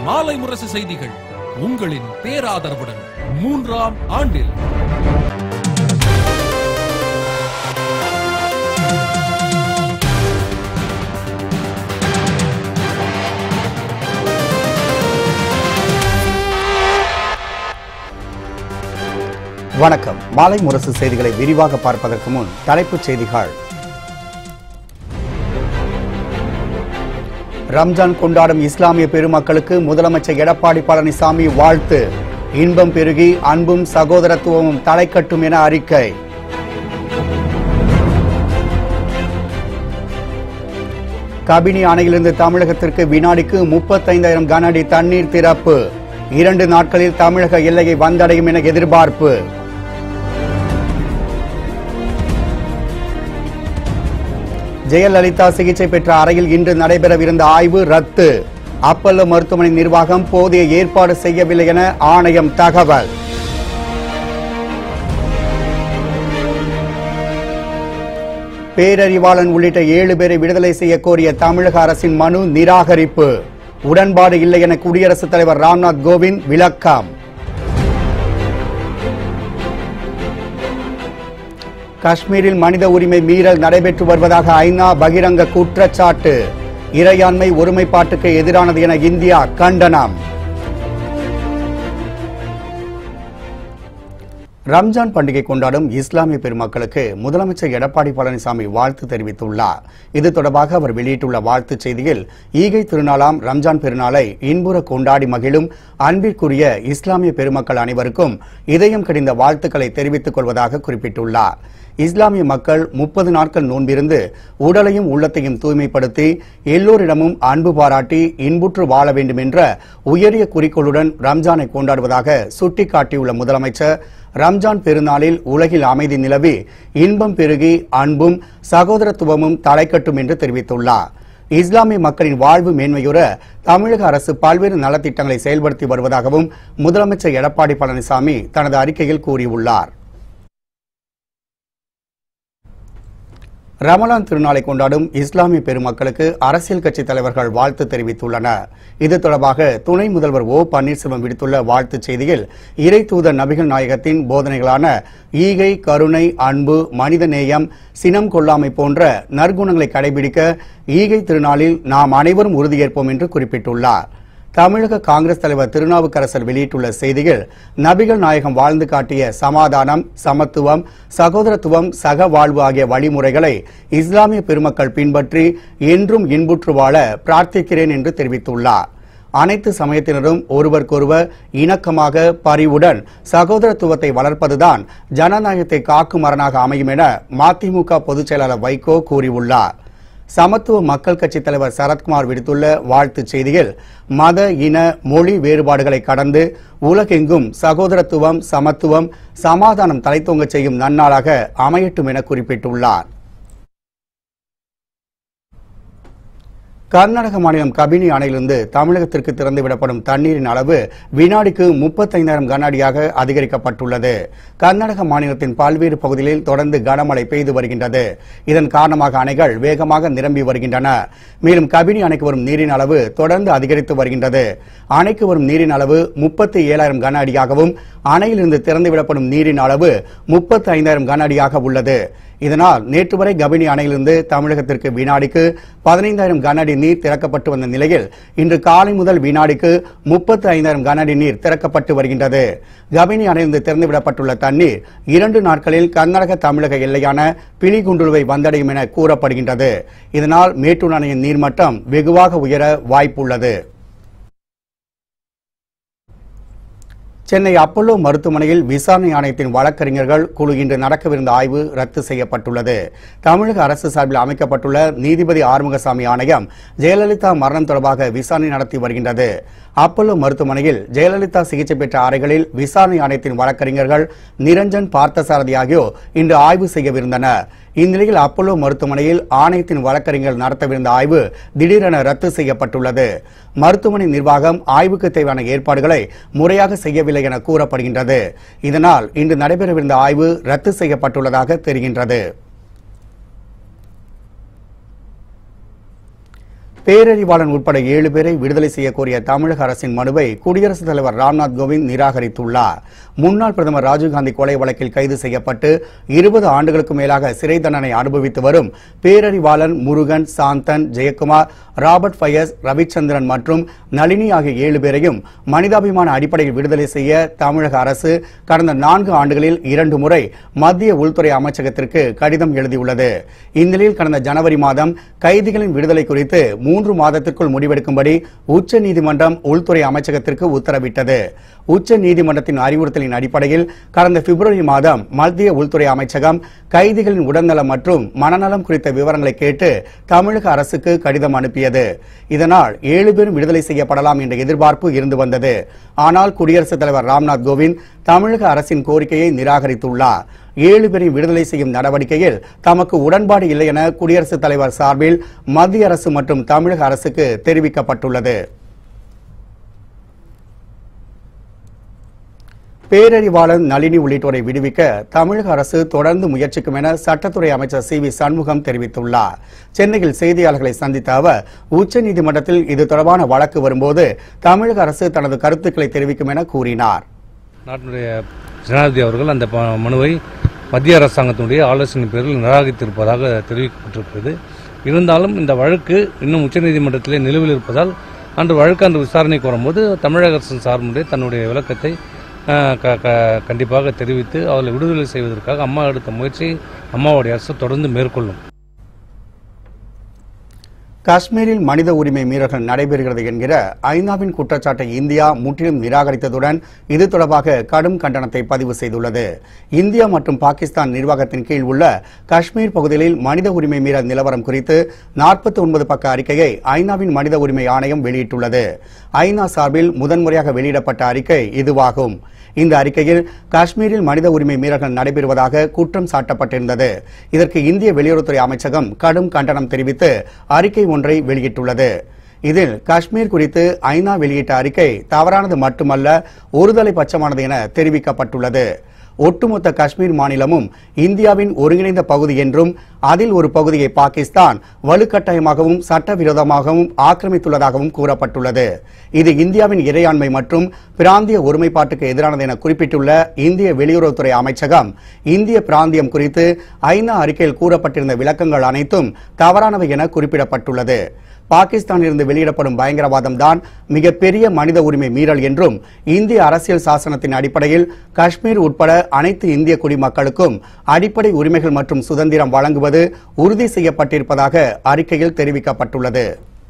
மாலை முரசு செய்திகள் உங்களின் பேராதரவுடன் மூன்றாம் ஆண்டில் வணக்கம் மாலை முரசு செய்திகளை விரிவாக பார்ப்பதற்கு முன் தலைப்புச் செய்திகள் ரம்ஜான் கொண்டாடும் இஸ்லாமிய பெருமக்களுக்கு முதலமைச்சர் எடப்பாடி பழனிசாமி வாழ்த்து இன்பம் பெருகி அன்பும் சகோதரத்துவமும் தலைக்கட்டும் என அறிக்கை கபினி அணையிலிருந்து தமிழகத்திற்கு வினாடிக்கு முப்பத்தைந்தாயிரம் கன அடி தண்ணீர் திறப்பு இரண்டு நாட்களில் தமிழக எல்லையை வந்தடையும் என எதிர்பார்ப்பு ஜெயலலிதா சிகிச்சை பெற்ற அறையில் இன்று நடைபெறவிருந்த ஆய்வு ரத்து அப்பல்லோ மருத்துவமனை நிர்வாகம் போதிய ஏற்பாடு செய்யவில்லை என ஆணையம் தகவல் பேரறிவாளன் உள்ளிட்ட ஏழு பேரை விடுதலை செய்ய கோரிய தமிழக அரசின் மனு நிராகரிப்பு உடன்பாடு இல்லை என குடியரசுத் தலைவர் ராம்நாத் கோவிந்த் விளக்கம் காஷ்மீரில் மனித உரிமை மீறல் நடைபெற்று வருவதாக ஐநா பகிரங்க குற்றச்சாட்டு இறையாண்மை ஒருமைப்பாட்டுக்கு எதிரானது என இந்தியா கண்டனம் ரம்ஜான் பண்டிகை கொண்டாடும் இஸ்லாமிய பெருமக்களுக்கு முதலமைச்சர் எடப்பாடி பழனிசாமி வாழ்த்து தெரிவித்துள்ளார் இது தொடர்பாக அவர் வெளியிட்டுள்ள வாழ்த்துச் செய்தியில் ஈகை திருநாளாம் ரம்ஜான் பெருநாளை இன்புற கொண்டாடி மகிழும் அன்பிற்குரிய இஸ்லாமிய பெருமக்கள் அனைவருக்கும் இதயம் கடிந்த வாழ்த்துக்களை தெரிவித்துக் கொள்வதாக குறிப்பிட்டுள்ளார் இஸ்லாமிய மக்கள் முப்பது நாட்கள் நோன்பிருந்து உடலையும் உள்ளத்தையும் தூய்மைப்படுத்தி எல்லோரிடமும் அன்பு பாராட்டி இன்புற்று வாழ வேண்டும் என்ற உயரிய குறிக்கோளுடன் ரம்ஜானை கொண்டாடுவதாக சுட்டிக்காட்டியுள்ள முதலமைச்சர் ரம்ஜான் பெருநாளில் உலகில் அமைதி நிலவி இன்பம் பெருகி அன்பும் சகோதரத்துவமும் தலைக்கட்டும் என்று தெரிவித்துள்ளார் இஸ்லாமிய மக்களின் வாழ்வு மேன்மையுற தமிழக அரசு பல்வேறு நலத்திட்டங்களை செயல்படுத்தி வருவதாகவும் முதலமைச்சர் எடப்பாடி பழனிசாமி தனது அறிக்கையில் கூறியுள்ளார் ரமலான் திருநாளை கொண்டாடும் இஸ்லாமிய பெருமக்களுக்கு அரசியல் கட்சி தலைவர்கள் வாழ்த்து தெரிவித்துள்ளனர் இது தொடர்பாக துணை முதல்வர் ஓ பன்னீர்செல்வம் விடுத்துள்ள வாழ்த்துச் செய்தியில் இறை தூதர் நபிகள் நாயகத்தின் போதனைகளான ஈகை கருணை அன்பு மனிதநேயம் சினம் கொள்ளாமை போன்ற நற்குணங்களை கடைபிடிக்க ஈகை திருநாளில் நாம் அனைவரும் உறுதியேற்போம் என்று குறிப்பிட்டுள்ளார் தமிழக காங்கிரஸ் தலைவர் திருநாவுக்கரசர் வெளியிட்டுள்ள செய்தியில் நபிகள் நாயகம் வாழ்ந்து காட்டிய சமாதானம் சமத்துவம் சகோதரத்துவம் சக வாழ்வு ஆகிய வழிமுறைகளை இஸ்லாமிய பெருமக்கள் பின்பற்றி என்றும் இன்புற்று வாழ பிரார்த்திக்கிறேன் என்று தெரிவித்துள்ளார் அனைத்து சமயத்தினரும் ஒருவருக்கொருவர் இணக்கமாக பரிவுடன் சகோதரத்துவத்தை வளர்ப்பதுதான் ஜனநாயகத்தை காக்கும் அரணாக அமையும் என மதிமுக பொதுச் செயலாளர் வைகோ கூறியுள்ளார் சமத்துவ மக்கள் கட்சி தலைவர் சரத்குமார் விடுத்துள்ள வாழ்த்துச் செய்தியில் மத இன மொழி வேறுபாடுகளை கடந்து உலகெங்கும் சகோதரத்துவம் சமத்துவம் சமாதானம் தலைத்தோங்கச் செய்யும் நன்னாளாக அமையட்டும் என குறிப்பிட்டுள்ளார் கர்நாடக மாநிலம் கபினி அணையிலிருந்து தமிழகத்திற்கு திறந்துவிடப்படும் தண்ணீரின் அளவு வினாடிக்கு முப்பத்தைந்தாயிரம் கன அடியாக அதிகரிக்கப்பட்டுள்ளது கர்நாடக மாநிலத்தின் பல்வேறு பகுதிகளில் தொடர்ந்து கனமழை பெய்து வருகின்றது இதன் காரணமாக அணைகள் வேகமாக நிரம்பி வருகின்றன மேலும் கபினி அணைக்கு வரும் நீரின் அளவு தொடர்ந்து அதிகரித்து வருகின்றது அணைக்கு வரும் நீரின் அளவு முப்பத்தி ஏழாயிரம் கன அடியாகவும் அணையிலிருந்து திறந்துவிடப்படும் நீரின் அளவு முப்பத்தி ஐந்தாயிரம் கன அடியாக உள்ளது இதனால் நேற்று வரை கபினி அணையிலிருந்து தமிழகத்திற்கு வினாடிக்கு பதினைந்தாயிரம் கன அடி நீர் திறக்கப்பட்டு வந்த நிலையில் இன்று காலை முதல் வினாடிக்கு முப்பத்தி ஐந்தாயிரம் கன அடி நீர் திறக்கப்பட்டு வருகின்றது கபினி அணையிலிருந்து திறந்துவிடப்பட்டுள்ள தண்ணீர் இரண்டு நாட்களில் கர்நாடக தமிழக எல்லையான பிலிகுண்டுலுவை வந்தடையும் என கூறப்படுகின்றது இதனால் மேட்டூர் அணையின் நீர்மட்டம் வெகுவாக உயர வாய்ப்புள்ளது சென்னை அப்பல்லோ மருத்துவமனையில் விசாரணை ஆணையத்தின் வழக்கறிஞர்கள் குழு இன்று நடக்கவிருந்த ஆய்வு ரத்து செய்யப்பட்டுள்ளது தமிழக அரசு சார்பில் அமைக்கப்பட்டுள்ள நீதிபதி ஆறுமுகசாமி ஆணையம் ஜெயலலிதா மரணம் தொடர்பாக விசாரணை நடத்தி வருகின்றது அப்பல்லோ மருத்துவமனையில் ஜெயலலிதா சிகிச்சை பெற்ற அறைகளில் விசாரணை ஆணையத்தின் வழக்கறிஞர்கள் நிரஞ்சன் பார்த்தசாரதி ஆகியோர் இன்று ஆய்வு செய்யவிருந்தனர் இந்நிலையில் அப்பல்லோ மருத்துவமனையில் ஆணையத்தின் வழக்கறிஞர்கள் நடத்தவிருந்த ஆய்வு திடீரென ரத்து செய்யப்பட்டுள்ளது மருத்துவமனை நிர்வாகம் ஆய்வுக்கு தேவையான ஏற்பாடுகளை முறையாக செய்யவில்லை என கூறப்படுகின்றது இதனால் இன்று நடைபெறவிருந்த ஆய்வு ரத்து செய்யப்பட்டுள்ளதாக தெரிகின்றது பேரறிவாளன் உட்பட ஏழு பேரை விடுதலை செய்ய கோரிய தமிழக அரசின் மனுவை குடியரசுத் தலைவர் ராம்நாத் கோவிந்த் நிராகரித்துள்ளார் முன்னாள் பிரதமர் ராஜீவ்காந்தி கொலை வழக்கில் கைது செய்யப்பட்டு இருபது ஆண்டுகளுக்கு மேலாக சிறை தண்டனை அனுபவித்து வரும் பேரறிவாளன் முருகன் சாந்தன் ஜெயக்குமார் ராபர்ட் ஃபயஸ் ரவிச்சந்திரன் மற்றும் நளினி ஆகிய ஏழு பேரையும் மனிதாபிமான அடிப்படையில் விடுதலை செய்ய தமிழக அரசு கடந்த நான்கு ஆண்டுகளில் இரண்டு முறை மத்திய உள்துறை அமைச்சகத்திற்கு கடிதம் எழுதியுள்ளது இந்நிலையில் கடந்த ஜனவரி மாதம் கைதிகளின் விடுதலை குறித்து மூன்று மாதத்திற்குள் முடிவெடுக்கும்படி உச்ச நீதிமன்றம் உள்துறை அமைச்சகத்திற்கு உத்தரவிட்டது உச்ச நீதிமன்றத்தின் அறிவுறுத்தலின் அடிப்படையில் கடந்த பிப்ரவரி மாதம் மத்திய உள்துறை அமைச்சகம் கைதிகளின் உடல்நலம் மற்றும் மனநலம் குறித்த விவரங்களை கேட்டு தமிழக அரசுக்கு கடிதம் அனுப்பியது இதனால் ஏழு பேரும் விடுதலை செய்யப்படலாம் என்ற எதிர்பார்ப்பு இருந்து வந்தது ஆனால் குடியரசுத் தலைவர் ராம்நாத் கோவிந்த் தமிழக அரசின் கோரிக்கையை நிராகரித்துள்ளார் ஏழு பேரையும் விடுதலை செய்யும் நடவடிக்கையில் தமக்கு உடன்பாடு இல்லை என குடியரசுத் தலைவர் சார்பில் மத்திய அரசு மற்றும் தமிழக அரசுக்கு தெரிவிக்கப்பட்டுள்ளது பேரறிவாளன் நளினி உள்ளிட்டோரை விடுவிக்க தமிழக அரசு தொடர்ந்து முயற்சிக்கும் என சட்டத்துறை அமைச்சர் சி வி சண்முகம் தெரிவித்துள்ளார் சென்னையில் செய்தியாளர்களை சந்தித்த அவர் உச்சநீதிமன்றத்தில் இது தொடர்பான வழக்கு வரும்போது தமிழக அரசு தனது கருத்துக்களை தெரிவிக்கும் என கூறினார் நாட்டினுடைய ஜனாதிபதி அவர்கள் அந்த ப- மனுவை மத்திய அரசாங்கத்தினுடைய ஆலோசனை பேரில் நிராகரித்திருப்பதாக தெரிவிக்கப்பட்டிருக்கிறது இருந்தாலும் இந்த வழக்கு இன்னும் உச்சநீதிமன்றத்திலே நிலுவையில் இருப்பதால் அன்று வழக்கு அன்று விசாரணைக்கு வரும்போது தமிழக அரசின் சார்புடைய தன்னுடைய விளக்கத்தை அஹ், க- க- கண்டிப்பாக தெரிவித்து அவர்களை விடுதலை செய்வதற்காக அம்மா எடுத்த முயற்சியை அம்மாவுடைய அரசு தொடர்ந்து மேற்கொள்ளும் காஷ்மீரில் மனித உரிமை மீறல்கள் நடைபெறுகிறது என்கிற ஐநாவின் குற்றச்சாட்டை இந்தியா முற்றிலும் நிராகரித்ததுடன் இது தொடர்பாக கடும் கண்டனத்தை பதிவு செய்துள்ளது இந்தியா மற்றும் பாகிஸ்தான் நிர்வாகத்தின் கீழ் உள்ள காஷ்மீர் பகுதிகளில் மனித உரிமை மீறல் நிலவரம் குறித்து 49 ஒன்பது பக்க அறிக்கையை ஐநாவின் மனித உரிமை ஆணையம் வெளியிட்டுள்ளது ஐநா சார்பில் முதன்முறையாக வெளியிடப்பட்ட அறிக்கை இதுவாகும் இந்த அறிக்கையில் காஷ்மீரில் மனித உரிமை மீறல்கள் நடைபெறுவதாக குற்றம் சாட்டப்பட்டிருந்தது இதற்கு இந்திய வெளியுறவுத்துறை அமைச்சகம் கடும் கண்டனம் தெரிவித்து அறிக்கை ஒன்றை வெளியிட்டுள்ளது இதில் காஷ்மீர் குறித்து ஐநா வெளியிட்ட அறிக்கை தவறானது மட்டுமல்ல ஒருதலை பட்சமானது என தெரிவிக்கப்பட்டுள்ளது ஒட்டுமொத்த காஷ்மீர் மாநிலமும் இந்தியாவின் ஒருங்கிணைந்த பகுதி என்றும் அதில் ஒரு பகுதியை பாகிஸ்தான் வலுக்கட்டாயமாகவும் சட்டவிரோதமாகவும் ஆக்கிரமித்துள்ளதாகவும் கூறப்பட்டுள்ளது இது இந்தியாவின் இறையாண்மை மற்றும் பிராந்திய ஒருமைப்பாட்டுக்கு எதிரானது என குறிப்பிட்டுள்ள இந்திய வெளியுறவுத்துறை அமைச்சகம் இந்திய பிராந்தியம் குறித்து ஐநா அறிக்கையில் கூறப்பட்டிருந்த விளக்கங்கள் அனைத்தும் தவறானவை என குறிப்பிடப்பட்டுள்ளது பாகிஸ்தானிலிருந்து வெளியிடப்படும் பயங்கரவாதம் தான் மிகப்பெரிய மனித உரிமை மீறல் என்றும் இந்திய அரசியல் சாசனத்தின் அடிப்படையில் காஷ்மீர் உட்பட அனைத்து இந்திய குடிமக்களுக்கும் அடிப்படை உரிமைகள் மற்றும் சுதந்திரம் வழங்குவது உறுதி செய்யப்பட்டிருப்பதாக அறிக்கையில் தெரிவிக்கப்பட்டுள்ளது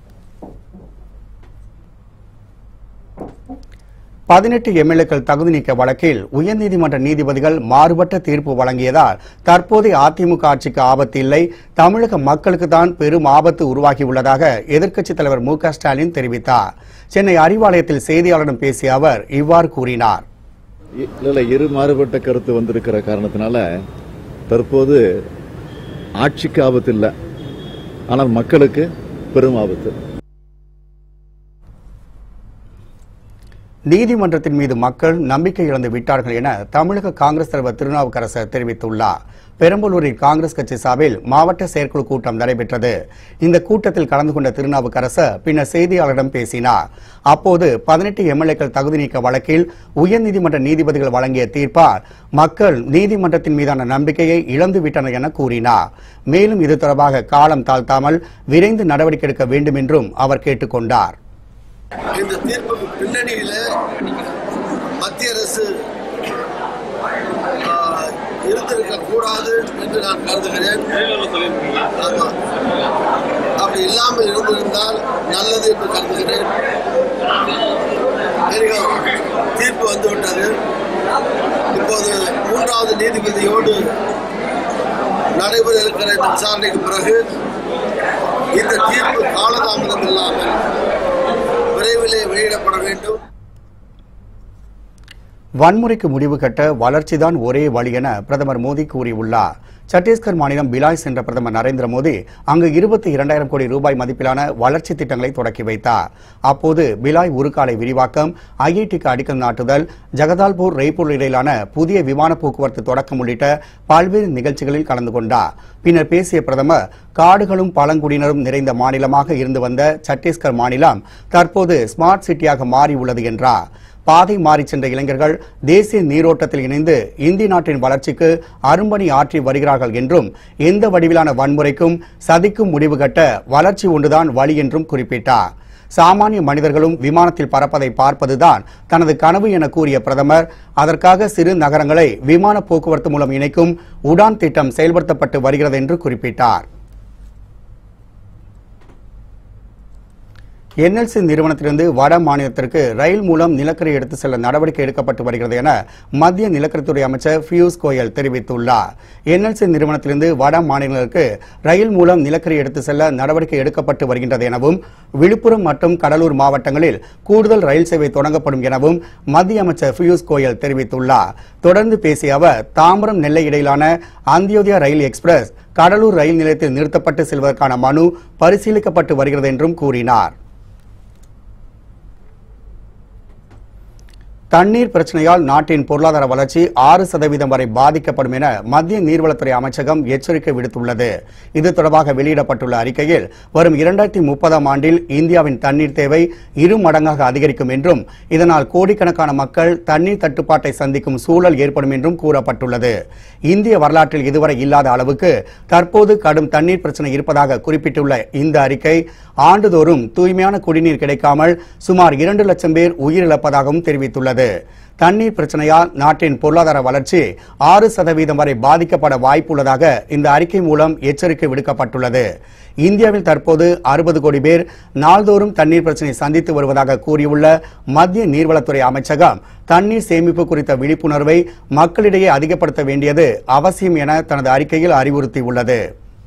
பதினெட்டு எம்எல்ஏக்கள் தகுதி நீக்க வழக்கில் உயர்நீதிமன்ற நீதிபதிகள் மாறுபட்ட தீர்ப்பு வழங்கியதால் தற்போதைய அதிமுக ஆட்சிக்கு ஆபத்து இல்லை தமிழக மக்களுக்கு தான் பெரும் ஆபத்து உருவாகியுள்ளதாக எதிர்க்கட்சித் தலைவர் மு க ஸ்டாலின் தெரிவித்தார் சென்னை அறிவாலயத்தில் செய்தியாளரிடம் பேசிய அவர் இவ்வாறு கூறினார் இ- இல்ல இல்ல இரு மாறுபட்ட கருத்து வந்திருக்கிற காரணத்தினால தற்போது ஆட்சிக்கு ஆபத்து இல்லை ஆனால் மக்களுக்கு பெரும் ஆபத்து நீதிமன்றத்தின் மீது மக்கள் நம்பிக்கை இழந்து விட்டார்கள் என தமிழக காங்கிரஸ் தலைவர் திருநாவுக்கரசர் தெரிவித்துள்ளார் பெரம்பலூரில் காங்கிரஸ் கட்சி சார்பில் மாவட்ட செயற்குழு கூட்டம் நடைபெற்றது இந்த கூட்டத்தில் கலந்து கொண்ட திருநாவுக்கரசர் பின்னர் செய்தியாளரிடம் பேசினார் அப்போது பதினெட்டு எம்எல்ஏக்கள் தகுதி நீக்க வழக்கில் உயர்நீதிமன்ற நீதிபதிகள் வழங்கிய தீர்ப்பால் மக்கள் நீதிமன்றத்தின் மீதான நம்பிக்கையை இழந்து விட்டனர் என கூறினார் மேலும் இது தொடர்பாக காலம் தாழ்த்தாமல் விரைந்து நடவடிக்கை எடுக்க வேண்டும் என்றும் அவர் கேட்டுக்கொண்டார் இந்த தீர்ப்புக்கு பின்னணியில மத்திய அரசு ஆஹ், இருந்திருக்க கூடாது என்று நான் கருதுகிறேன் ஆமா அப்படி இல்லாமல் இருந்திருந்தால் நல்லது என்று கருதுகிறேன் எனக்கு தீர்ப்பு வந்துவிட்டது இப்போது மூன்றாவது நீதிபதியோடு நடைபெற இருக்கிற இந்த விசாரணைக்கு பிறகு இந்த தீர்ப்பு காலதாமதம் இல்லாமல் விரைவிலே வெளியிடப்பட வேண்டும் வன்முறைக்கு முடிவு கட்ட வளர்ச்சிதான் ஒரே வழி என பிரதமர் மோடி கூறியுள்ளார் சத்தீஸ்கர் மாநிலம் பிலாய் சென்ற பிரதமர் நரேந்திர மோடி அங்கு இருபத்தி இரண்டாயிரம் கோடி ரூபாய் மதிப்பிலான வளர்ச்சி திட்டங்களை தொடக்கி வைத்தார் அப்போது பிலாய் உருக்காலை விரிவாக்கம் ஐஐடிக்கு அடிக்கல் நாட்டுதல் ஜகதால்பூர் ரெய்ப்பூர் இடையிலான புதிய விமான போக்குவரத்து தொடக்கம் உள்ளிட்ட பல்வேறு நிகழ்ச்சிகளில் கலந்து கொண்டார் பின்னர் பேசிய பிரதமர் காடுகளும் பழங்குடியினரும் நிறைந்த மாநிலமாக இருந்து வந்த சத்தீஸ்கர் மாநிலம் தற்போது ஸ்மார்ட் சிட்டியாக மாறி உள்ளது என்றார் பாதை மாறிச் சென்ற இளைஞர்கள் தேசிய நீரோட்டத்தில் இணைந்து இந்திய நாட்டின் வளர்ச்சிக்கு அரும்பணி ஆற்றி வருகிறார்கள் என்றும் எந்த வடிவிலான வன்முறைக்கும் சதிக்கும் முடிவு கட்ட வளர்ச்சி ஒன்றுதான் வழி என்றும் குறிப்பிட்டார் சாமானிய மனிதர்களும் விமானத்தில் பறப்பதை பார்ப்பதுதான் தனது கனவு என கூறிய பிரதமர் அதற்காக சிறு நகரங்களை விமான போக்குவரத்து மூலம் இணைக்கும் உடான் திட்டம் செயல்படுத்தப்பட்டு வருகிறது என்று குறிப்பிட்டார் என்எல்சி நிறுவனத்திலிருந்து வட மாநிலத்திற்கு ரயில் மூலம் நிலக்கரி எடுத்து செல்ல நடவடிக்கை எடுக்கப்பட்டு வருகிறது என மத்திய நிலக்கரித்துறை அமைச்சர் பியூஷ் கோயல் தெரிவித்துள்ளார் என்எல்சி நிறுவனத்திலிருந்து வட மாநிலங்களுக்கு ரயில் மூலம் நிலக்கரி எடுத்து செல்ல நடவடிக்கை எடுக்கப்பட்டு வருகின்றது எனவும் விழுப்புரம் மற்றும் கடலூர் மாவட்டங்களில் கூடுதல் ரயில் சேவை தொடங்கப்படும் எனவும் மத்திய அமைச்சர் பியூஷ் கோயல் தெரிவித்துள்ளார் தொடர்ந்து பேசிய அவர் தாம்பரம் நெல்லை இடையிலான Antyodaya rail express Cuddalore rail நிலையத்தில் நிறுத்தப்பட்டு செல்வதற்கான மனு பரிசீலிக்கப்பட்டு வருகிறது என்றும் கூறினார் தண்ணீர் பிரச்சனையால் நாட்டின் பொருளாதார வளர்ச்சி ஆறு சதவீதம் வரை பாதிக்கப்படும் என மத்திய நீர்வளத்துறை அமைச்சகம் எச்சரிக்கை விடுத்துள்ளது இது தொடர்பாக வெளியிடப்பட்டுள்ள அறிக்கையில் வரும் இரண்டாயிரத்தி முப்பதாம் ஆண்டில் இந்தியாவின் தண்ணீர் தேவை இரு மடங்காக அதிகரிக்கும் என்றும் இதனால் கோடிக்கணக்கான மக்கள் தண்ணீர் தட்டுப்பாட்டை சந்திக்கும் சூழல் ஏற்படும் என்றும் கூறப்பட்டுள்ளது இந்திய வரலாற்றில் இதுவரை இல்லாத அளவுக்கு தற்போது கடும் தண்ணீர் பிரச்சனை இருப்பதாக குறிப்பிட்டுள்ள இந்த அறிக்கை ஆண்டுதோறும் தூய்மையான குடிநீர் கிடைக்காமல் சுமார் இரண்டு லட்சம் பேர் உயிரிழப்பதாகவும் தெரிவித்துள்ளது தண்ணீர் பிரச்சனையால் நாட்டின் பொருளாதார வளர்ச்சி ஆறு சதவீதம் வரை பாதிக்கப்பட வாய்ப்புள்ளதாக இந்த அறிக்கை மூலம் எச்சரிக்கை விடுக்கப்பட்டுள்ளது இந்தியாவில் தற்போது அறுபது கோடி பேர் நாள்தோறும் தண்ணீர் பிரச்சனை சந்தித்து வருவதாக கூறியுள்ள மத்திய நீர்வளத்துறை அமைச்சகம் தண்ணீர் சேமிப்பு குறித்த விழிப்புணர்வை மக்களிடையே அதிகப்படுத்த வேண்டியது அவசியம் என தனது அறிக்கையில் அறிவுறுத்தியுள்ளது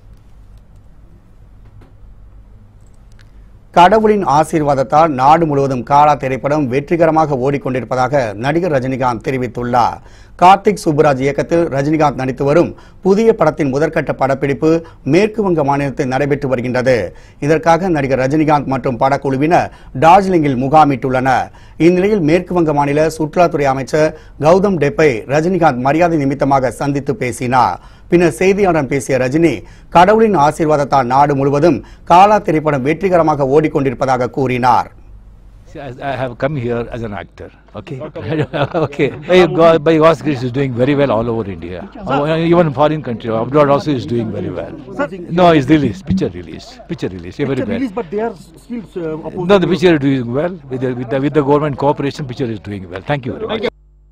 கடவுளின் ஆசீர்வாதத்தால் நாடு முழுவதும் காலா திரைப்படம் வெற்றிகரமாக ஓடிக்கொண்டிருப்பதாக நடிகர் ரஜினிகாந்த் தெரிவித்துள்ளார் கார்த்திக் சுப்புராஜ் இயக்கத்தில் ரஜினிகாந்த் நடித்து வரும் புதிய படத்தின் முதற்கட்ட படப்பிடிப்பு மேற்கு வங்க மாநிலத்தில் நடைபெற்று வருகின்றது இதற்காக நடிகர் ரஜினிகாந்த் மற்றும் படக்குழுவினர் டார்ஜிலிங்கில் முகாமிட்டுள்ளனர் இந்நிலையில் மேற்கு வங்க மாநில சுற்றுலாத்துறை அமைச்சர் கௌதம் டெப்பை ரஜினிகாந்த் மரியாதை நிமித்தமாக சந்தித்து பேசினார் பின்னர் செய்தியாளரிடம் பேசிய ரஜினி கடவுளின் ஆசீர்வாதத்தால் நாடு முழுவதும் காலா திரைப்படம் வெற்றிகரமாக ஓடிக்கொண்டிருப்பதாக கூறினார் See, I, I have come here as an actor. Okay. okay. By, God, by God's grace, is doing very well all over India. Oh, even foreign country, abroad also is doing very well. No, it's released, picture released, picture released, very well. release, but they are still uh, opposing. No, the picture is doing well with the, with the with the government cooperation. Picture is doing well. Thank you very much.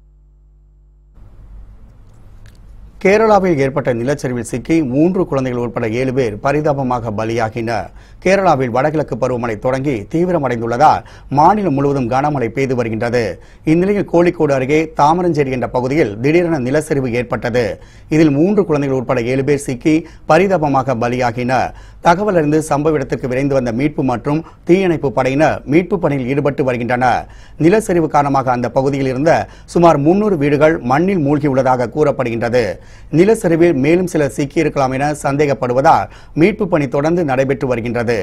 கேரளாவில் ஏற்பட்ட நிலச்சரிவில் சிக்கி மூன்று குழந்தைகள் உட்பட ஏழு பேர் பரிதாபமாக பலியாகினர் கேரளாவில் வடகிழக்கு பருவமழை தொடங்கி தீவிரமடைந்துள்ளதால் மாநிலம் முழுவதும் கனமழை பெய்து வருகின்றது இந்நிலையில் கோழிக்கோடு அருகே தாமரஞ்சேரி என்ற பகுதியில் திடீரென நிலச்சரிவு ஏற்பட்டது இதில் மூன்று குழந்தைகள் உட்பட ஏழு பேர் சிக்கி பரிதாபமாக பலியாகினர் தகவல் அறிந்து சம்பவ இடத்திற்கு விரைந்து வந்த மீட்பு மற்றும் தீயணைப்பு படையினர் மீட்பு பணியில் ஈடுபட்டு வருகின்றனர் நிலச்சரிவு காரணமாக அந்த பகுதியில் இருந்த சுமார் முன்னூறு வீடுகள் மண்ணில் மூழ்கியுள்ளதாக கூறப்படுகின்றது நிலச்சரிவில் மேலும் சிலர் சிக்கியிருக்கலாம் என சந்தேகப்படுவதால் மீட்பு பணி தொடர்ந்து நடைபெற்று வருகின்றது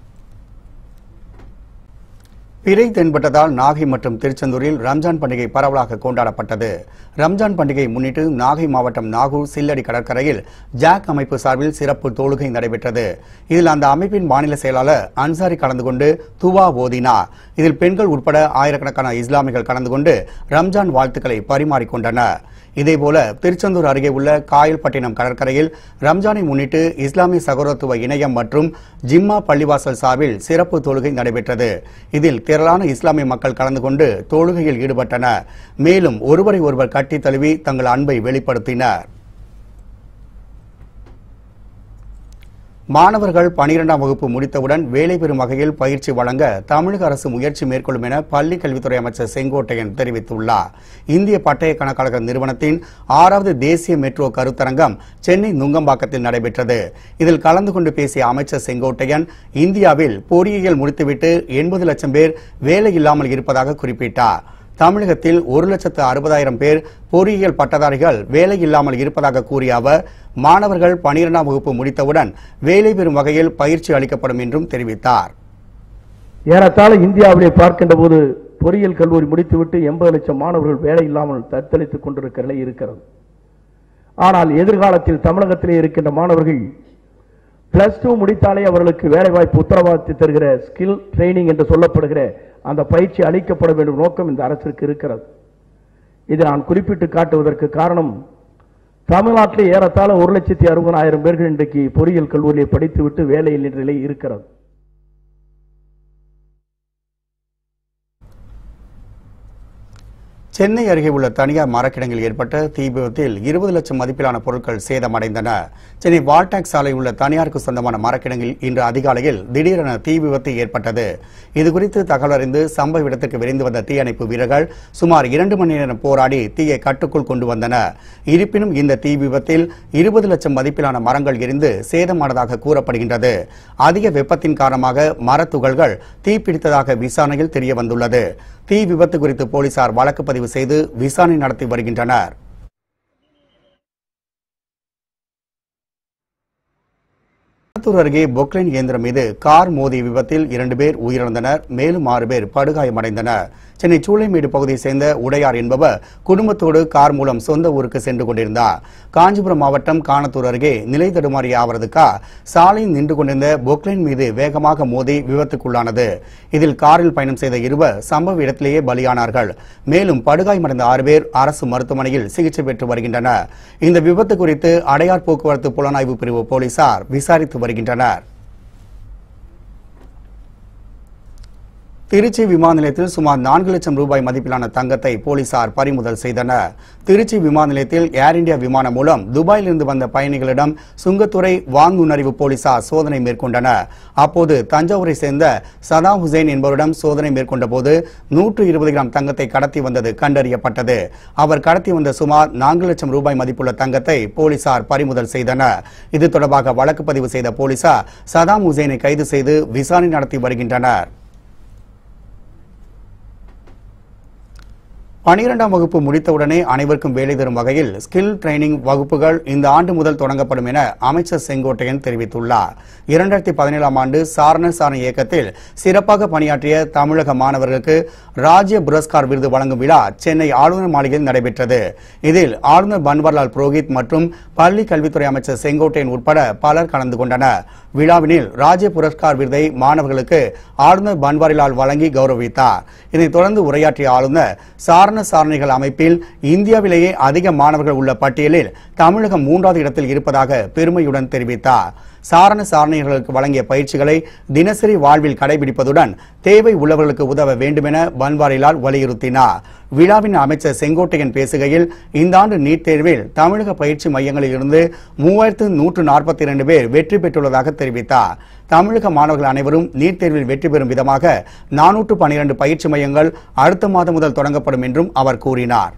பிறை தென்பட்டதால் நாகை மற்றும் திருச்செந்தூரில் ரம்ஜான் பண்டிகை பரவலாக கொண்டாடப்பட்டது ரம்ஜான் பண்டிகையை முன்னிட்டு நாகை மாவட்டம் நாகூர் சில்லடி கடற்கரையில் ஜாக் அமைப்பு சார்பில் சிறப்பு தொழுகை நடைபெற்றது இதில் அந்த அமைப்பின் மாநில செயலாளர் அன்சாரி கலந்து கொண்டு துவா ஓதினார் இதில் பெண்கள் உட்பட ஆயிரக்கணக்கான இஸ்லாமியர்கள் கலந்து கொண்டு ரம்ஜான் வாழ்த்துக்களை பரிமாறிக்கொண்டனர் இதேபோல திருச்செந்தூர் அருகே உள்ள காயல்பட்டினம் கடற்கரையில் ரம்ஜானை முன்னிட்டு இஸ்லாமிய சகோதரத்துவ இணையம் மற்றும் ஜிம்மா பள்ளிவாசல் சார்பில் சிறப்பு தொழுகை நடைபெற்றது இதில் திரளான இஸ்லாமிய மக்கள் கலந்து கொண்டு தொழுகையில் ஈடுபட்டனர் மேலும் ஒருவரை ஒருவர் கட்டி தழுவி தங்கள் அன்பை வெளிப்படுத்தினர் மாணவர்கள் பனிரெண்டாம் வகுப்பு முடித்தவுடன் வேலை பெறும் வகையில் பயிற்சி வழங்க தமிழக அரசு முயற்சி மேற்கொள்ளும் என பள்ளி கல்வித்துறை அமைச்சர் செங்கோட்டையன் தெரிவித்துள்ளார் இந்திய பட்டய கணக்காளர்கள் நிறுவனத்தின் ஆறாவது தேசிய மெட்ரோ கருத்தரங்கம் சென்னை நுங்கம்பாக்கத்தில் நடைபெற்றது இதில் கலந்து கொண்டு பேசிய அமைச்சர் செங்கோட்டையன் இந்தியாவில் பொறியியல் முடித்துவிட்டு எண்பது லட்சம் பேர் வேலை இல்லாமல் இருப்பதாக குறிப்பிட்டார் தமிழகத்தில் ஒரு லட்சத்து அறுபதாயிரம் பேர் பொறியியல் பட்டதாரிகள் வேலை இல்லாமல் இருப்பதாக கூறிய அவர் மாணவர்கள் பனிரெண்டாம் வகுப்பு முடித்தவுடன் வேலை பெறும் வகையில் பயிற்சி அளிக்கப்படும் என்றும் தெரிவித்தார் ஏறத்தாழ இந்தியாவிலே பார்க்கின்ற போது பொறியியல் கல்லூரி முடித்துவிட்டு எண்பது லட்சம் மாணவர்கள் வேலை இல்லாமல் தத்தளித்துக் கொண்டிருக்கிற நிலை இருக்கிறது ஆனால் எதிர்காலத்தில் தமிழகத்திலே இருக்கின்ற மாணவர்கள் பிளஸ் டூ முடித்தாலே அவர்களுக்கு வேலை வாய்ப்பு உத்தரவாதத்தை தருகிற ஸ்கில் ட்ரைனிங் என்று சொல்லப்படுகிற அந்த பயிற்சி அளிக்கப்பட வேண்டும் நோக்கம் இந்த அரசிற்கு இருக்கிறது இது நான் குறிப்பிட்டு காட்டுவதற்கு காரணம் தமிழ்நாட்டிலே ஏறத்தாழ ஒரு லட்சத்தி அறுபதாயிரம் பேர்கள் இன்றைக்கு பொறியியல் கல்லூரியை படித்துவிட்டு வேலையில் நிலை இருக்கிறது சென்னை அருகே உள்ள தனியார் மரக்கிடங்கில் ஏற்பட்ட தீ விபத்தில் இருபது லட்சம் மதிப்பிலான பொருட்கள் சேதமடைந்தன சென்னை வால்டாக் சாலை உள்ள தனியாருக்கு சொந்தமான மரக்கிடங்கில் இன்று அதிகாலையில் திடீரென தீ விபத்து ஏற்பட்டது இதுகுறித்து தகவல் அறிந்து சம்பவ இடத்திற்கு விரைந்து வந்த தீயணைப்பு வீரர்கள் சுமார் இரண்டு மணி நேரம் போராடி தீயை கட்டுக்குள் கொண்டு வந்தனர் இருப்பினும் இந்த தீ விபத்தில் இருபது லட்சம் மதிப்பிலான மரங்கள் எரிந்து சேதமானதாக கூறப்படுகின்றது அதிக வெப்பத்தின் காரணமாக மரத்துகள்கள் தீப்பிடித்ததாக விசாரணையில் தெரிய வந்துள்ளது தீ விபத்து குறித்து போலீசார் வழக்கு பதிவு செய்து விசாரணை நடத்தி வருகின்றனர் திருப்பத்தூர் அருகே பொக்லைன் இயந்திரம் மீது கார் மோதிய விபத்தில் இரண்டு பேர் உயிரிழந்தனர் மேலும் ஆறு பேர் படுகாயமடைந்தனர் சென்னை சூளைமேடு பகுதியைச் சேர்ந்த உடையார் என்பவர் குடும்பத்தோடு கார் மூலம் சொந்த ஊருக்கு சென்று கொண்டிருந்தார் காஞ்சிபுரம் மாவட்டம் காணத்தூர் அருகே நிலை தடுமாறிய அவரது கார் சாலையில் நின்று கொண்டிருந்த பொக்லைன் மீது வேகமாக மோதி விபத்துக்குள்ளானது இதில் காரில் பயணம் செய்த இருவர் சம்பவ இடத்திலேயே பலியானார்கள் மேலும் படுகாயமடைந்த ஆறு பேர் அரசு மருத்துவமனையில் சிகிச்சை பெற்று வருகின்றனர் இந்த விபத்து குறித்து அடையார் போக்குவரத்து புலனாய்வு பிரிவு போலீசார் விசாரித்து வருகின்றனர் திருச்சி விமான நிலையத்தில் சுமார் நான்கு லட்சம் ரூபாய் மதிப்பிலான தங்கத்தை போலீசார் பறிமுதல் செய்தனர் திருச்சி விமான நிலையத்தில் ஏர் இந்தியா விமானம் மூலம் துபாயிலிருந்து வந்த பயணிகளிடம் சுங்கத்துறை வாங்குணர்வு போலீசார் சோதனை மேற்கொண்டனர் அப்போது தஞ்சாவூரை சேர்ந்த சதாம் ஹுசைன் என்பவரிடம் சோதனை மேற்கொண்ட போது நூற்று இருபது கிராம் தங்கத்தை கடத்தி வந்தது கண்டறியப்பட்டது அவர் கடத்தி வந்த சுமார் நான்கு லட்சம் ரூபாய் மதிப்புள்ள தங்கத்தை போலீசார் பறிமுதல் செய்தனர் இது தொடர்பாக வழக்கு பதிவு செய்த போலீசார் சதாம் ஹுசைனை கைது செய்து விசாரணை நடத்தி வருகின்றனர் பனிரெண்டாம் வகுப்பு முடித்தவுடனே அனைவருக்கும் வேலை தரும் வகையில் ஸ்கில் ட்ரைனிங் வகுப்புகள் இந்த ஆண்டு முதல் தொடங்கப்படும் என அமைச்சர் செங்கோட்டையன் தெரிவித்துள்ளார் இரண்டாயிரத்தி பதினேழாம் ஆண்டு சாரண சாரண இயக்கத்தில் சிறப்பாக பணியாற்றிய தமிழக மாணவர்களுக்கு ராஜ்ய புரஸ்கார் விருது வழங்கும் விழா சென்னை ஆளுநர் மாளிகையில் நடைபெற்றது இதில் ஆளுநர் பன்வாரிலால் புரோஹித் மற்றும் பள்ளி கல்வித்துறை அமைச்சர் செங்கோட்டையன் உட்பட பலர் கலந்து கொண்டனர் விழாவினில் ராஜ்ய புரஸ்கார் விருதை மாணவர்களுக்கு ஆளுநர் பன்வாரிலால் வழங்கி கௌரவித்தார் இதைத் தொடர்ந்து உரையாற்றிய ஆளுநர் சாரண சாரணிகள் அமைப்பில் இந்தியாவிலேயே அதிக மாணவர்கள் உள்ள பட்டியலில் தமிழகம் மூன்றாவது இடத்தில் இருப்பதாக பெருமையுடன் தெரிவித்தார் சாரண சாரணிகளுக்கு வழங்கிய பயிற்சிகளை தினசரி வாழ்வில் கடைபிடிப்பதுடன் தேவை உள்ளவர்களுக்கு உதவ வேண்டுமென பன்வாரிலால் வலியுறுத்தினார் விழாவின் அமைச்சர் செங்கோட்டையன் பேசுகையில் இந்த ஆண்டு நீட் தேர்வில் தமிழக பயிற்சி மையங்களில் இருந்து மூவாயிரத்து நூற்று நாற்பத்தி இரண்டு பேர் வெற்றி பெற்றுள்ளதாக தெரிவித்தார் தமிழக மாணவர்கள் அனைவரும் நீட் தேர்வில் வெற்றி பெறும் விதமாக நானூற்று பனிரெண்டு பயிற்சி மையங்கள் அடுத்த மாதம் முதல் தொடங்கப்படும் என்றும் அவர் கூறினார்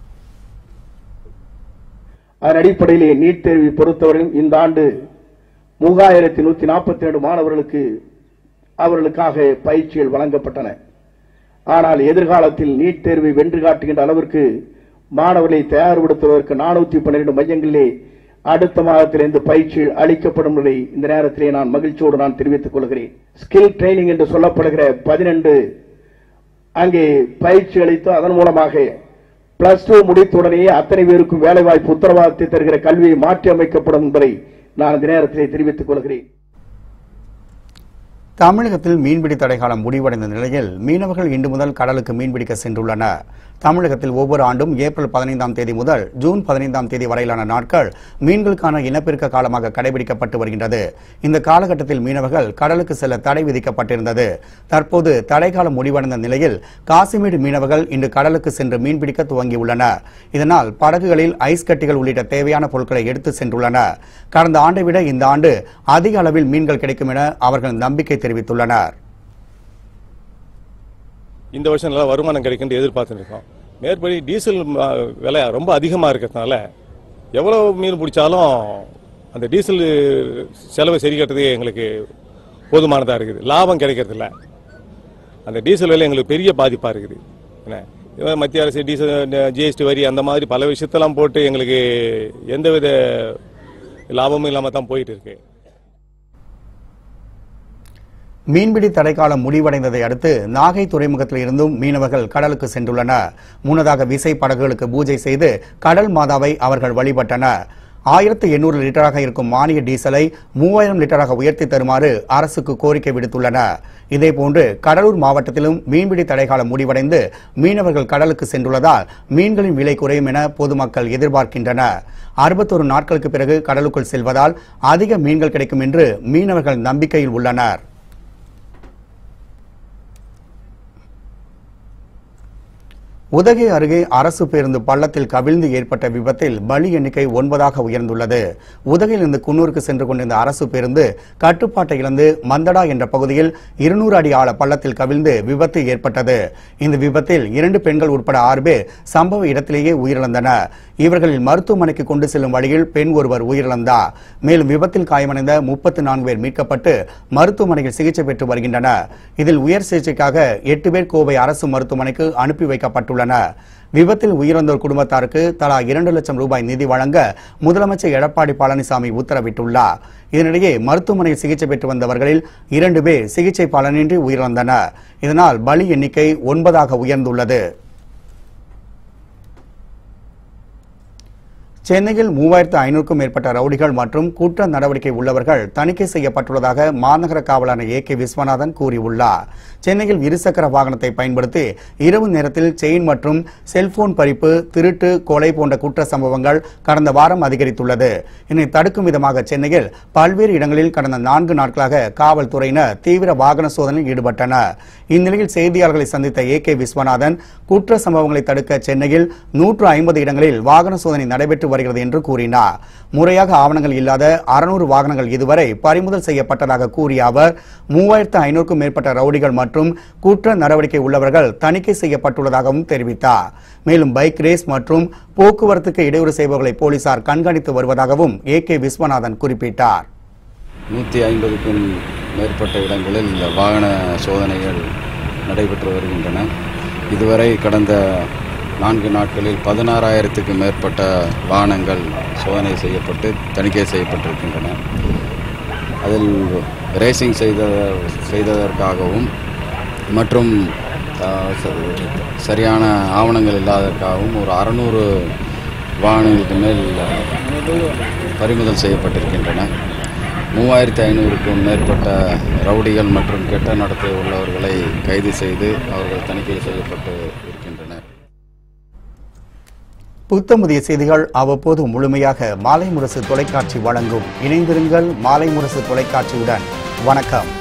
அதன் அடிப்படையிலே நீட் தேர்வை பொறுத்தவரையும் இந்த ஆண்டு மூவாயிரத்தி நூத்தி நாற்பத்தி ரெண்டு மாணவர்களுக்கு அவர்களுக்காக பயிற்சிகள் வழங்கப்பட்டன ஆனால் எதிர்காலத்தில் நீட் தேர்வை வென்று காட்டுகின்ற அளவிற்கு மாணவர்களை தயார்படுத்துவதற்கு நானூத்தி பன்னிரண்டு மையங்களிலே அடுத்த மாதத்திலிருந்து பயிற்சி அளிக்கப்படும் என்பதை இந்த நேரத்திலே நான் மகிழ்ச்சியோடு நான் தெரிவித்துக் கொள்கிறேன் ஸ்கில் ட்ரைனிங் என்று சொல்லப்படுகிற பதினெண்டு அங்கே பயிற்சி அளித்து அதன் மூலமாக பிளஸ் டூ முடித்தவுடனேயே அத்தனை பேருக்கும் வேலைவாய்ப்பு உத்தரவாதத்தை தருகிற கல்வியை மாற்றி அமைக்கப்படும் என்பதை நான் இந்த நேரத்திலே தெரிவித்துக் கொள்கிறேன் தமிழகத்தில் மீன்பிடி தடைக்காலம் முடிவடைந்த நிலையில் மீனவர்கள் இன்று முதல் கடலுக்கு மீன்பிடிக்க சென்றுள்ளனர் தமிழகத்தில் ஒவ்வொரு ஆண்டும் ஏப்ரல் பதினைந்தாம் தேதி முதல் ஜூன் பதினைந்தாம் தேதி வரையிலான நாட்கள் மீன்களுக்கான இனப்பெருக்க காலமாக கடைபிடிக்கப்பட்டு வருகின்றது இந்த காலகட்டத்தில் மீனவர்கள் கடலுக்கு செல்ல தடை விதிக்கப்பட்டிருந்தது தற்போது தடைக்காலம் முடிவடைந்த நிலையில் காசிமேடு மீனவர்கள் இன்று கடலுக்கு சென்று மீன்பிடிக்க துவங்கியுள்ளனர் இதனால் படகுகளில் ஐஸ் கட்டிகள் உள்ளிட்ட தேவையான பொருட்களை எடுத்து சென்றுள்ளனர் கடந்த ஆண்டை விட இந்த ஆண்டு அதிக அளவில் மீன்கள் கிடைக்கும் என அவர்கள் நம்பிக்கை தெரிவித்துள்ளனர் இந்த வருஷம் நல்லா வருமானம் கிடைக்குன்னு எதிர்பார்த்துட்டு இருக்கோம் மேற்படி டீசல் ம, விலை ரொம்ப அதிகமாக இருக்கிறதுனால எவ்வளோ மீன் பிடிச்சாலும் அந்த டீசல் செலவு சரி கட்டுறதுக்கு எங்களுக்கு போதுமானதாக இருக்குது லாபம் கிடைக்கிறதில்ல அந்த டீசல் விலை எங்களுக்கு பெரிய பாதிப்பாக இருக்குது என்ன இவன் மத்திய அரசு டீசல் ஜிஎஸ்டி வரி அந்த மாதிரி பல விஷயத்தெல்லாம் போட்டு எங்களுக்கு எந்தவித லாபமும் இல்லாமல் தான் போயிட்டு இருக்கு மீன்பிடி தடைக்காலம் முடிவடைந்ததை அடுத்து நாகை துறைமுகத்தில் இருந்தும் மீனவர்கள் கடலுக்கு சென்றுள்ளனர் முன்னதாக விசை படகுகளுக்கு பூஜை செய்து கடல் மாதாவை அவர்கள் வழிபட்டனர் ஆயிரத்து எண்ணூறு லிட்டராக இருக்கும் மானிய டீசலை மூவாயிரம் லிட்டராக உயர்த்தி தருமாறு அரசுக்கு கோரிக்கை விடுத்துள்ளனர் இதேபோன்று கடலூர் மாவட்டத்திலும் மீன்பிடி தடைக்காலம் முடிவடைந்து மீனவர்கள் கடலுக்கு சென்றுள்ளதால் மீன்களின் விலை குறையும் என பொதுமக்கள் எதிர்பார்க்கின்றனர் அறுபத்தொரு நாட்களுக்கு பிறகு கடலுக்குள் செல்வதால் அதிக மீன்கள் கிடைக்கும் என்று மீனவர்கள் நம்பிக்கையில் உள்ளனர் உதகை அருகே அரசு பேருந்து பள்ளத்தில் கவிழ்ந்து ஏற்பட்ட விபத்தில் பலி எண்ணிக்கை ஒன்பதாக உயர்ந்துள்ளது உதகையிலிருந்து குன்னூருக்கு சென்று கொண்டிருந்த அரசு பேருந்து கட்டுப்பாட்டை இழந்து மந்தடா என்ற பகுதியில் இருநூறு அடி ஆழ பள்ளத்தில் கவிழ்ந்து விபத்து ஏற்பட்டது இந்த விபத்தில் இரண்டு பெண்கள் உட்பட ஆறு பேர் சம்பவ இடத்திலேயே உயிரிழந்தனர் இவர்களில் மருத்துவமனைக்கு கொண்டு செல்லும் வழியில் பெண் ஒருவர் உயிரிழந்தார் மேலும் விபத்தில் காயமடைந்த முப்பத்து நான்கு பேர் மீட்கப்பட்டு மருத்துவமனையில் சிகிச்சை பெற்று வருகின்றனர் இதில் உயர் சிகிச்சைக்காக எட்டு பேர் கோவை அரசு மருத்துவமனைக்கு அனுப்பி வைக்கப்பட்டுள்ளனர் விபத்தில் உயிரிழந்தோர் குடும்பத்தாருக்கு தலா இரண்டு லட்சம் ரூபாய் நிதி வழங்க முதலமைச்சர் எடப்பாடி பழனிசாமி உத்தரவிட்டுள்ளார் இதனிடையே மருத்துவமனையில் சிகிச்சை பெற்று வந்தவர்களில் இரண்டு பேர் சிகிச்சை பலனின்றி உயிரிழந்தனர் இதனால் பலி எண்ணிக்கை ஒன்பதாக உயர்ந்துள்ளது சென்னையில் மூவாயிரத்து ஐநூறுக்கும் மேற்பட்ட ரவுடிகள் மற்றும் குற்ற நடவடிக்கை உள்ளவர்கள் தணிக்கை செய்யப்பட்டுள்ளதாக மாநகர காவலர் ஏ கே விஸ்வநாதன் கூறியுள்ளார் சென்னையில் இருசக்கர வாகனத்தை பயன்படுத்தி இரவு நேரத்தில் செயின் மற்றும் செல்போன் பறிப்பு திருட்டு கொலை போன்ற குற்ற சம்பவங்கள் கடந்த வாரம் அதிகரித்துள்ளது இதனை தடுக்கும் விதமாக சென்னையில் பல்வேறு இடங்களில் கடந்த நான்கு நாட்களாக காவல்துறையினர் தீவிர வாகன சோதனையில் ஈடுபட்டனர் இந்நிலையில் செய்தியாளர்களை சந்தித்த ஏ கே விஸ்வநாதன் குற்ற சம்பவங்களை தடுக்க சென்னையில் நூற்று ஐம்பது இடங்களில் வாகன சோதனை நடைபெற்று வருகிறது என்று கூறினார் முறையாக ஆவணங்கள் இல்லாத அறுநூறு வாகனங்கள் இதுவரை பறிமுதல் செய்யப்பட்டதாக கூறிய அவர் மூவாயிரத்து ஐநூறுக்கும் மேற்பட்ட ரவுடிகள் மற்றும் குற்ற நடவடிக்கை உள்ளவர்கள் தணிக்கை செய்யப்பட்டுள்ளதாகவும் தெரிவித்தார் மேலும் பைக் ரேஸ் மற்றும் போக்குவரத்துக்கு இடையூறு செய்பவர்களை போலீசார் கண்காணித்து வருவதாகவும் ஏ கே விஸ்வநாதன் குறிப்பிட்டார் நூற்றி ஐம்பதுக்கும் மேற்பட்ட இடங்களில் இந்த வாகன சோதனைகள் நடைபெற்று வருகின்றன இதுவரை கடந்த நான்கு நாட்களில் பதினாறாயிரத்துக்கு மேற்பட்ட வாகனங்கள் சோதனை செய்யப்பட்டு தணிக்கை செய்யப்பட்டிருக்கின்றன அதில் ரேசிங் செய்த செய்ததற்காகவும் மற்றும் ஆஹ், ச- சரியான ஆவணங்கள் இல்லாததற்காகவும் ஒரு அறநூறு வாகனங்களுக்கு மேல் பறிமுதல் செய்யப்பட்டிருக்கின்றன மூவாயிரத்தி ஐநூறுக்கும் மேற்பட்ட ரவுடிகள் மற்றும் கெட்ட நடத்தை உள்ளவர்களை கைது செய்து அவர்கள் தணிக்கை செய்யப்பட்டு இருக்கின்றனர் புத்தமுதிய செய்திகள் அவ்வப்போது முழுமையாக மாலை முரசு தொலைக்காட்சி வழங்கும் இணைந்திருங்கள் மாலை முரசு தொலைக்காட்சியுடன் வணக்கம்